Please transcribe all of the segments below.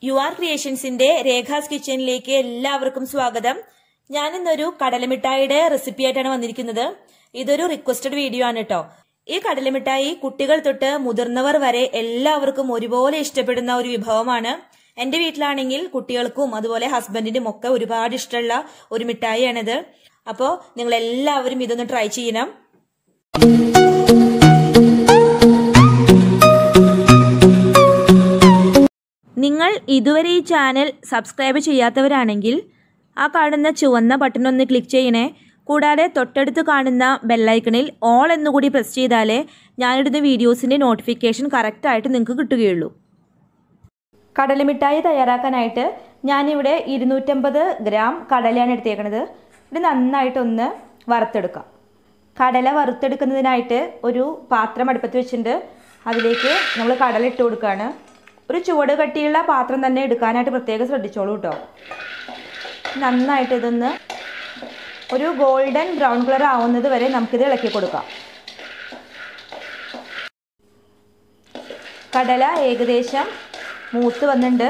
you are ക്രിയേഷൻസിന്റെ രേഖാസ് കിച്ചണിലേക്ക് എല്ലാവർക്കും സ്വാഗതം ഞാൻ ഇന്നൊരു കടലമിഠായിയുടെ റെസിപ്പി ആയിട്ടാണ് വന്നിരിക്കുന്നത് ഇതൊരു റിക്വസ്റ്റഡ് വീഡിയോ ആണ് കേട്ടോ ഈ കടലമിഠായി കുട്ടികൾ തൊട്ട് മുതിർന്നവർ വരെ എല്ലാവർക്കും ഒരുപോലെ ഇഷ്ടപ്പെടുന്ന ഒരു വിഭവമാണ് എന്റെ വീട്ടിലാണെങ്കിൽ കുട്ടികൾക്കും അതുപോലെ ഹസ്ബൻഡിനും ഒക്കെ ഒരുപാട് ഇഷ്ടമുള്ള ഒരു മിഠായിയാണിത് അപ്പോൾ നിങ്ങൾ എല്ലാവരും ഇതൊന്ന് ട്രൈ ചെയ്യണം നിങ്ങൾ ഇതുവരെ ഈ ചാനൽ സബ്സ്ക്രൈബ് ചെയ്യാത്തവരാണെങ്കിൽ ആ കാണുന്ന ചുവന്ന ബട്ടൺ ഒന്ന് ക്ലിക്ക് ചെയ്യണേ കൂടാതെ തൊട്ടടുത്ത് കാണുന്ന ബെല്ലൈക്കണിൽ ഓൾ എന്നുകൂടി പ്രസ് ചെയ്താലേ ഞാനിടുന്ന വീഡിയോസിൻ്റെ നോട്ടിഫിക്കേഷൻ കറക്റ്റായിട്ട് നിങ്ങൾക്ക് കിട്ടുകയുള്ളൂ കടലമിഠായി തയ്യാറാക്കാനായിട്ട് ഞാനിവിടെ ഇരുന്നൂറ്റമ്പത് ഗ്രാം കടലയാണ് എടുത്തേക്കണത് ഇത് നന്നായിട്ടൊന്ന് വറുത്തെടുക്കാം കടല വറുത്തെടുക്കുന്നതിനായിട്ട് ഒരു പാത്രം അടുപ്പത്ത് വെച്ചിട്ടുണ്ട് അതിലേക്ക് നമ്മൾ കടല ഇട്ട് കൊടുക്കുകയാണ് ഒരു ചുവട് കട്ടിയുള്ള പാത്രം തന്നെ എടുക്കാനായിട്ട് പ്രത്യേകം ശ്രദ്ധിച്ചോളൂ കേട്ടോ നന്നായിട്ട് ഇതൊന്ന് ഒരു ഗോൾഡൻ ബ്രൗൺ കളർ ആവുന്നത് വരെ നമുക്കിത് ഇളക്കി കൊടുക്കാം കടല ഏകദേശം മൂത്ത് വന്നിട്ടുണ്ട്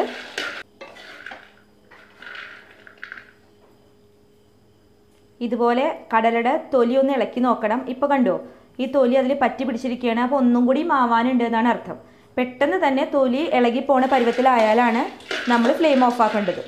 ഇതുപോലെ കടലയുടെ തൊലി ഒന്ന് ഇളക്കി നോക്കണം ഇപ്പോൾ കണ്ടോ ഈ തൊലി അതിൽ പറ്റി പിടിച്ചിരിക്കുകയാണ് അപ്പോൾ ഒന്നും കൂടി മാവാനുണ്ട് എന്നാണ് അർത്ഥം പെട്ടെന്ന് തന്നെ തൊലി ഇളകി പോണ പരുവത്തിലായാലാണ് നമ്മൾ ഫ്ലെയിം ഓഫ് ആക്കേണ്ടത്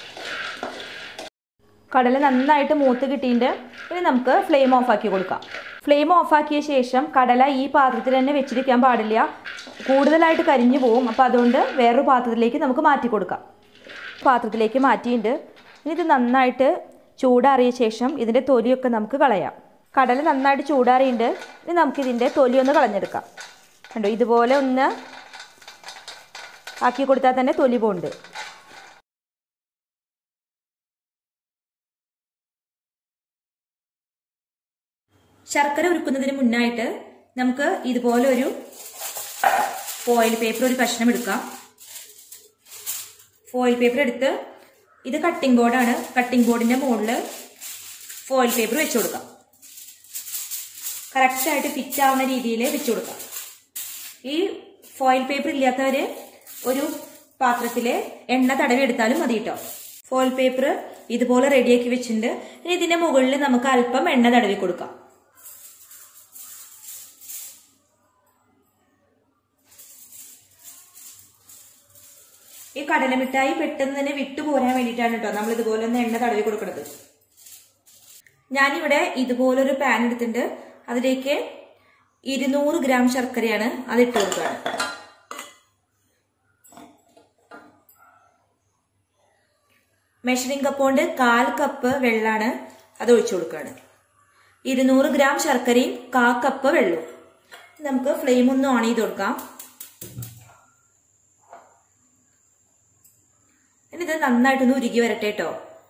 കടല നന്നായിട്ട് മൂത്ത് കിട്ടിയിട്ട് ഇനി നമുക്ക് ഫ്ലെയിം ഓഫ് ആക്കി കൊടുക്കാം ഫ്ലെയിം ഓഫ് ആക്കിയ ശേഷം കടല ഈ പാത്രത്തിൽ തന്നെ വെച്ചിരിക്കാൻ പാടില്ല കൂടുതലായിട്ട് കരിഞ്ഞു പോവും അപ്പോൾ അതുകൊണ്ട് വേറൊരു പാത്രത്തിലേക്ക് നമുക്ക് മാറ്റി കൊടുക്കാം പാത്രത്തിലേക്ക് മാറ്റിയിട്ട് ഇനി ഇത് നന്നായിട്ട് ചൂടാറിയ ശേഷം ഇതിൻ്റെ തൊലിയൊക്കെ നമുക്ക് കളയാം കടല നന്നായിട്ട് ചൂടാറിയിട്ട് ഇനി നമുക്കിതിൻ്റെ തൊലി ഒന്ന് കളഞ്ഞെടുക്കാം കണ്ടോ ഇതുപോലെ ഒന്ന് ആക്കി കൊടുത്താൽ തന്നെ തൊലി പോകുന്നുണ്ട് ശർക്കര ഉരുക്കുന്നതിന് മുന്നായിട്ട് നമുക്ക് ഇതുപോലെ ഒരു ഫോയിൽ പേപ്പർ ഒരു കഷ്ണം എടുക്കാം ഫോയിൽ പേപ്പർ എടുത്ത് ഇത് കട്ടിംഗ് ബോർഡാണ് കട്ടിംഗ് ബോർഡിന്റെ മുകളിൽ ഫോയിൽ പേപ്പർ വെച്ചു കൊടുക്കാം കറക്റ്റായിട്ട് ഫിറ്റ് ആവുന്ന രീതിയിൽ വെച്ചു കൊടുക്കാം ഈ ഫോയിൽ പേപ്പർ ഇല്ലാത്തവര് ഒരു പാത്രത്തില് എണ്ണ തടവി എടുത്താലും മതി കേട്ടോ ഫോയിൽ പേപ്പർ ഇതുപോലെ റെഡിയാക്കി വെച്ചിട്ടുണ്ട് ഇനി ഇതിന്റെ മുകളിൽ നമുക്ക് അല്പം എണ്ണ തടവി കൊടുക്കാം ഈ കടലമിഠായി പെട്ടെന്ന് തന്നെ വിട്ടുപോരാൻ വേണ്ടിയിട്ടാണ് കേട്ടോ നമ്മൾ ഇതുപോലെ ഒന്ന് എണ്ണ തടവി കൊടുക്കുന്നത് ഞാനിവിടെ ഇതുപോലൊരു പാൻ എടുത്തിട്ടുണ്ട് അതിലേക്ക് ഇരുന്നൂറ് ഗ്രാം ശർക്കരയാണ് അത് ഇട്ട് കൊടുക്കുകയാണ് മെഷറിംഗ് കപ്പ് കൊണ്ട് കാൽ കപ്പ് വെള്ളമാണ് അത് ഒഴിച്ചു കൊടുക്കുകയാണ് ഇരുന്നൂറ് ഗ്രാം ശർക്കരയും കാ കപ്പ് വെള്ളവും നമുക്ക് ഫ്ലെയിം ഒന്ന് ഓൺ ചെയ്ത് കൊടുക്കാം ഇനി ഇത് നന്നായിട്ടൊന്ന് ഉരുകി വരട്ടെ കേട്ടോ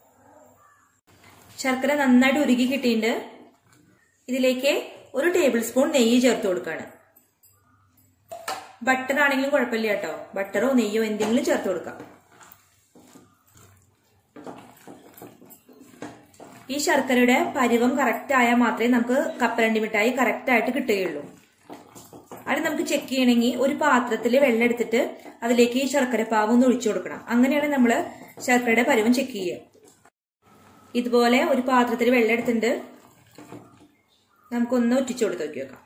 ശർക്കര നന്നായിട്ട് ഉരുകി കിട്ടിയിട്ടുണ്ട് ഇതിലേക്ക് ഒരു ടേബിൾ സ്പൂൺ നെയ്യ് ചേർത്ത് കൊടുക്കുകയാണ് ബട്ടർ ആണെങ്കിലും കുഴപ്പമില്ല കേട്ടോ ബട്ടറോ നെയ്യോ എന്തെങ്കിലും ചേർത്ത് കൊടുക്കാം ഈ ശർക്കരയുടെ പരുവം കറക്റ്റ് ആയാൽ മാത്രമേ നമുക്ക് കപ്പലണ്ടി മിഠായി കറക്റ്റ് ആയിട്ട് കിട്ടുകയുള്ളൂ അത് നമുക്ക് ചെക്ക് ചെയ്യണമെങ്കിൽ ഒരു പാത്രത്തിൽ വെള്ളം എടുത്തിട്ട് അതിലേക്ക് ഈ ശർക്കര പാവ് ഒന്ന് ഒഴിച്ചു കൊടുക്കണം അങ്ങനെയാണ് നമ്മൾ ശർക്കരയുടെ പരുവം ചെക്ക് ചെയ്യുക ഇതുപോലെ ഒരു പാത്രത്തിൽ വെള്ളം എടുത്തിട്ടുണ്ട് നമുക്കൊന്ന് ഒറ്റിച്ചു കൊടുത്ത് നോക്കി വെക്കാം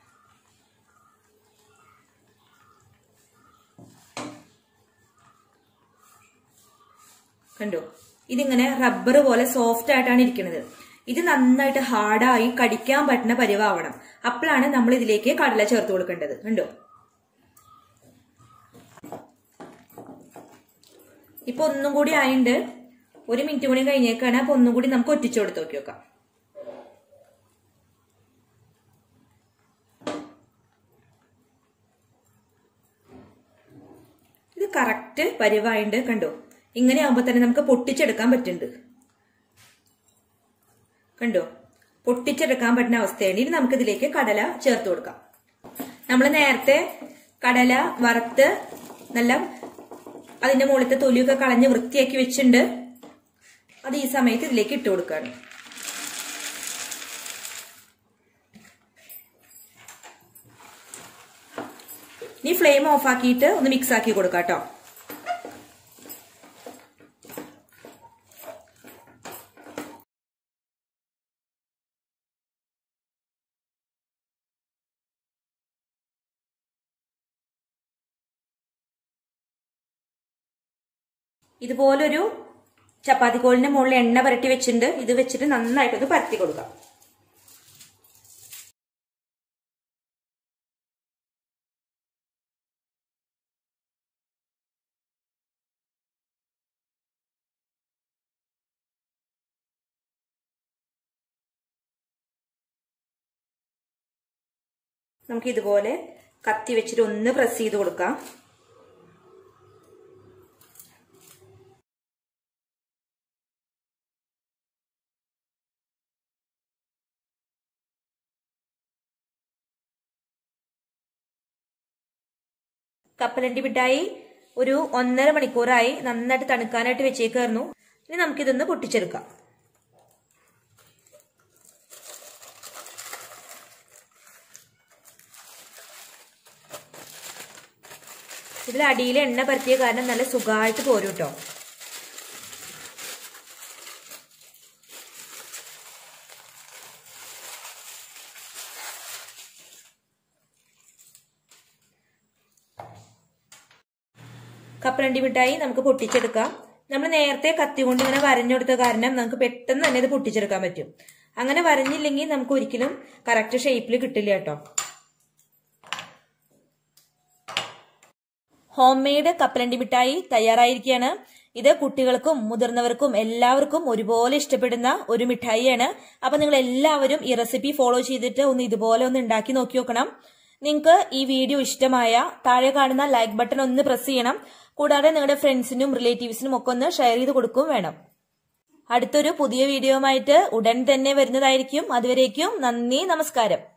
കണ്ടോ ഇതിങ്ങനെ റബ്ബർ പോലെ സോഫ്റ്റ് ആയിട്ടാണ് ഇരിക്കുന്നത് ഇത് നന്നായിട്ട് ഹാർഡായി കടിക്കാൻ പറ്റുന്ന പരിവാവണം അപ്പോഴാണ് നമ്മൾ ഇതിലേക്ക് കടല ചേർത്ത് കൊടുക്കേണ്ടത് കണ്ടോ ഇപ്പൊ ഒന്നും കൂടി ആയിണ്ട് ഒരു മിനിറ്റ് കൂടി കഴിഞ്ഞേക്കാണ് അപ്പൊ ഒന്നും കൂടി നമുക്ക് ഒറ്റിച്ചു കൊടുത്ത് നോക്കി നോക്കാം ഇത് കറക്റ്റ് പരിവായിണ്ട് കണ്ടോ ഇങ്ങനെ ആകുമ്പോ തന്നെ നമുക്ക് പൊട്ടിച്ചെടുക്കാൻ പറ്റുന്നുണ്ട് കണ്ടോ പൊട്ടിച്ചെടുക്കാൻ പറ്റുന്ന അവസ്ഥയാണ് ഇനി നമുക്ക് ഇതിലേക്ക് കടല ചേർത്ത് കൊടുക്കാം നമ്മൾ നേരത്തെ കടല വറുത്ത് നല്ല അതിന്റെ മുകളിലത്തെ തൊലിയൊക്കെ കളഞ്ഞ് വൃത്തിയാക്കി വെച്ചിട്ടുണ്ട് അത് ഈ സമയത്ത് ഇതിലേക്ക് ഇട്ട് കൊടുക്കുകയാണ് ഇനി ഫ്ലെയിം ഓഫ് ആക്കിയിട്ട് ഒന്ന് മിക്സ് ആക്കി കൊടുക്കാം കേട്ടോ ഇതുപോലൊരു ചപ്പാത്തിക്കോളിന്റെ മുകളിൽ എണ്ണ പുരട്ടി വെച്ചിട്ടുണ്ട് ഇത് വെച്ചിട്ട് നന്നായിട്ടൊന്ന് പരത്തി കൊടുക്കാം നമുക്ക് ഇതുപോലെ കത്തി വെച്ചിട്ട് ഒന്ന് പ്രസ് ചെയ്ത് കൊടുക്കാം കപ്പലണ്ടി മിഠായി ഒരു ഒന്നര മണിക്കൂറായി നന്നായിട്ട് തണുക്കാനായിട്ട് വെച്ചേക്കായിരുന്നു ഇനി നമുക്കിതൊന്ന് പൊട്ടിച്ചെടുക്കാം ഇതിൽ അടിയിൽ എണ്ണ പരത്തിയ കാരണം നല്ല സുഖമായിട്ട് പോരും കേട്ടോ കപ്പലണ്ടി മിഠായി നമുക്ക് പൊട്ടിച്ചെടുക്കാം നമ്മൾ നേരത്തെ കത്തി കൊണ്ട് ഇങ്ങനെ വരഞ്ഞെടുത്ത കാരണം നമുക്ക് പെട്ടെന്ന് തന്നെ ഇത് പൊട്ടിച്ചെടുക്കാൻ പറ്റും അങ്ങനെ വരഞ്ഞില്ലെങ്കിൽ നമുക്ക് ഒരിക്കലും കറക്റ്റ് ഷേപ്പിൽ കിട്ടില്ല കേട്ടോ ഹോം മെയ്ഡ് കപ്പലണ്ടി മിഠായി തയ്യാറായിരിക്കുകയാണ് ഇത് കുട്ടികൾക്കും മുതിർന്നവർക്കും എല്ലാവർക്കും ഒരുപോലെ ഇഷ്ടപ്പെടുന്ന ഒരു മിഠായിയാണ് അപ്പൊ നിങ്ങൾ എല്ലാവരും ഈ റെസിപ്പി ഫോളോ ചെയ്തിട്ട് ഒന്ന് ഇതുപോലെ ഒന്ന് ഉണ്ടാക്കി നോക്കി നോക്കണം നിങ്ങൾക്ക് ഈ വീഡിയോ ഇഷ്ടമായ താഴെ കാണുന്ന ലൈക്ക് ബട്ടൺ ഒന്ന് പ്രസ് ചെയ്യണം കൂടാതെ നിങ്ങളുടെ ഫ്രണ്ട്സിനും റിലേറ്റീവ്സിനും ഒക്കെ ഒന്ന് ഷെയർ ചെയ്ത് കൊടുക്കും വേണം അടുത്തൊരു പുതിയ വീഡിയോയുമായിട്ട് ഉടൻ തന്നെ വരുന്നതായിരിക്കും അതുവരേക്കും നന്ദി നമസ്കാരം